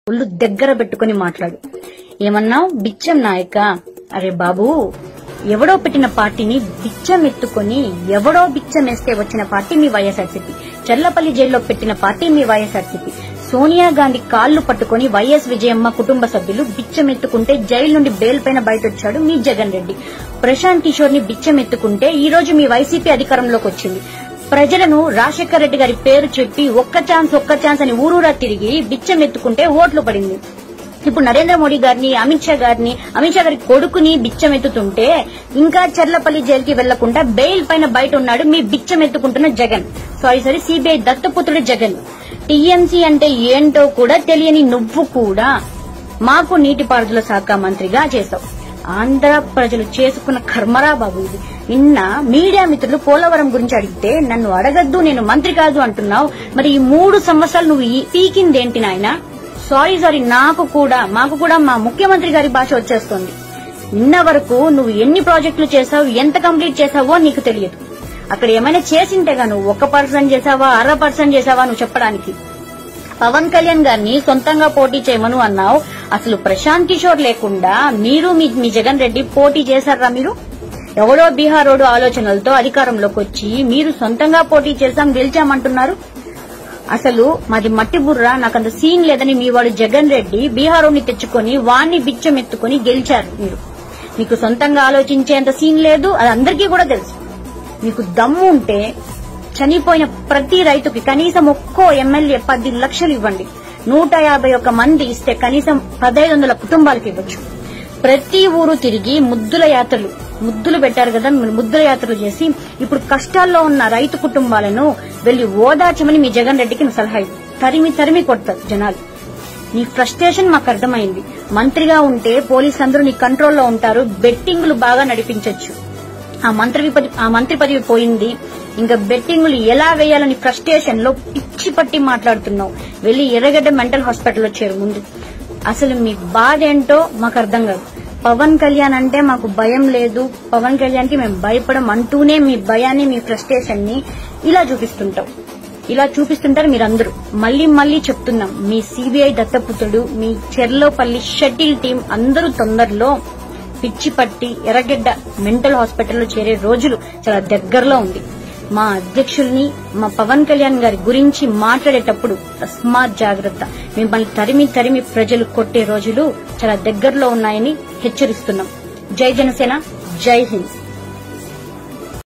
ఒళ్ళు దగ్గర పెట్టుకుని మాట్లాడు ఏమన్నావు బిచ్చం నాయక అరే బాబు ఎవడో పెట్టిన పార్టీని బిచ్చం ఎత్తుకొని ఎవడో బిచ్చం వేస్తే వచ్చిన పార్టీ మీ వైఎస్ఆర్సీపీ చర్లపల్లి జైల్లో పెట్టిన పార్టీ మీ వైఎస్ఆర్సీపీ సోనియా గాంధీ కాళ్లు పట్టుకుని వైఎస్ విజయమ్మ కుటుంబ సభ్యులు బిచ్చం ఎత్తుకుంటే జైలు నుండి బెయిల్ పైన బయటొచ్చాడు మీ జగన్ రెడ్డి ప్రశాంత్ కిషోర్ ని బిచ్చం ఎత్తుకుంటే ఈ రోజు మీ వైసీపీ అధికారంలోకి వచ్చింది ప్రజలను రాజశేఖర రెడ్డి గారి పేరు చెప్పి ఒక్క ఛాన్స్ ఒక్క ఛాన్స్ అని ఊరూరా తిరిగి బిచ్చం ఎత్తుకుంటే ఓట్లు పడింది ఇప్పుడు నరేంద్ర మోడీ గారిని అమిత్ షా గారిని అమిత్ షా గారి కొడుకుని బిచ్చం ఎత్తుతుంటే ఇంకా చర్లపల్లి జైలుకి వెళ్లకుండా బెయిల్ పైన బయట ఉన్నాడు మీ బిచ్చం ఎత్తుకుంటున్న జగన్ సారీ సారీ సిబిఐ దత్తపుత్రుడు జగన్ టీఎంసీ అంటే ఏంటో కూడా తెలియని నువ్వు కూడా మాకు నీటిపారుదల శాఖ మంత్రిగా చేశావు ఆంధ్ర ప్రజలు చేసుకున్న కర్మరా బాబు ఇది నిన్న మీడియా మిత్రులు పోలవరం గురించి అడిగితే నన్ను అడగద్దు నేను మంత్రి కాదు అంటున్నావు మరి ఈ మూడు సంవత్సరాలు నువ్వు ఈ పీకిందేంటి నాయనా సారీ సారీ నాకు కూడా మాకు కూడా మా ముఖ్యమంత్రి గారి భాష వచ్చేస్తుంది నిన్న వరకు నువ్వు ఎన్ని ప్రాజెక్టులు చేసావు ఎంత కంప్లీట్ చేసావో నీకు తెలియదు అక్కడ ఏమైనా చేసింటేగా నువ్వు ఒక పర్సెంట్ చేసావా అర పర్సెంట్ చేసావా నువ్వు చెప్పడానికి పవన్ కళ్యాణ్ గారిని సొంతంగా పోటీ చేయమను అన్నావు అసలు ప్రశాంత్ కిషోర్ లేకుండా మీరు మీ మీ జగన్ రెడ్డి పోటీ చేశారా మీరు ఎవడో బీహారోడు ఆలోచనలతో అధికారంలోకి వచ్చి మీరు సొంతంగా పోటీ చేశాం గెలిచామంటున్నారు అసలు మాది మట్టి బుర్ర నాకంత సీన్ లేదని మీ వాడు జగన్ రెడ్డి బీహారోని తెచ్చుకొని వాణ్ణి బిచ్చం ఎత్తుకొని గెలిచారు మీరు మీకు సొంతంగా ఆలోచించేంత సీన్ లేదు అది అందరికీ కూడా తెలుసు మీకు దమ్ము ఉంటే చనిపోయిన ప్రతి రైతుకి కనీసం ఒక్కో ఎమ్మెల్యే పది లక్షలు ఇవ్వండి నూట యాభై ఒక్క మంది ఇస్తే కనీసం పదహైదు వందల కుటుంబాలకు ఇవ్వచ్చు ప్రతి ఊరు తిరిగి ముద్దుల యాత్రలు ముద్దులు పెట్టారు కదా మీరు ముద్దుల యాత్రలు చేసి ఇప్పుడు కష్టాల్లో ఉన్న రైతు కుటుంబాలను వెళ్లి ఓదార్చమని మీ జగన్ రెడ్డికి నా సలహా ఇవ్వు. తరిమి తరిమి కొడతారు జనాలు నీ ఫ్రస్ట్రేషన్ మాకు అర్థమైంది మంత్రిగా ఉంటే పోలీసులు అందరూ నీ కంట్రోల్లో ఉంటారు బెట్టింగ్లు బాగా నడిపించొచ్చు ఆ మంత్రి పదవి ఆ మంత్రి పదవి పోయింది ఇంకా బెట్టింగ్లు ఎలా వేయాలని ఫ్రస్ట్రేషన్ లో పిచ్చి పట్టి మాట్లాడుతున్నావు వెళ్లి ఎర్రగడ్డ మెంటల్ హాస్పిటల్లో చేరు ముందు అసలు మీ బాధ ఏంటో మాకు అర్థం కాదు పవన్ కళ్యాణ్ అంటే మాకు భయం లేదు పవన్ కళ్యాణ్ కి మేము భయపడం అంటూనే మీ భయాన్ని మీ ఫ్రస్ట్రేషన్ ని ఇలా చూపిస్తుంటాం ఇలా చూపిస్తుంటారు మీరందరూ మళ్ళీ మళ్ళీ చెప్తున్నాం మీ సిబిఐ దత్తపుత్రుడు మీ చెర్లోపల్లి షటిల్ టీం అందరూ తొందరలో పిచ్చి పట్టి ఎర్రగడ్డ మెంటల్ హాస్పిటల్లో చేరే రోజులు చాలా దగ్గరలో ఉంది మా అధ్యక్షుల్ని మా పవన్ కళ్యాణ్ గారి గురించి మాట్లాడేటప్పుడు తస్మాత్ జాగ్రత్త మిమ్మల్ని తరిమి తరిమి ప్రజలు కొట్టే రోజులు చాలా దగ్గరలో ఉన్నాయని హెచ్చరిస్తున్నాం జై జనసేన జై హింద్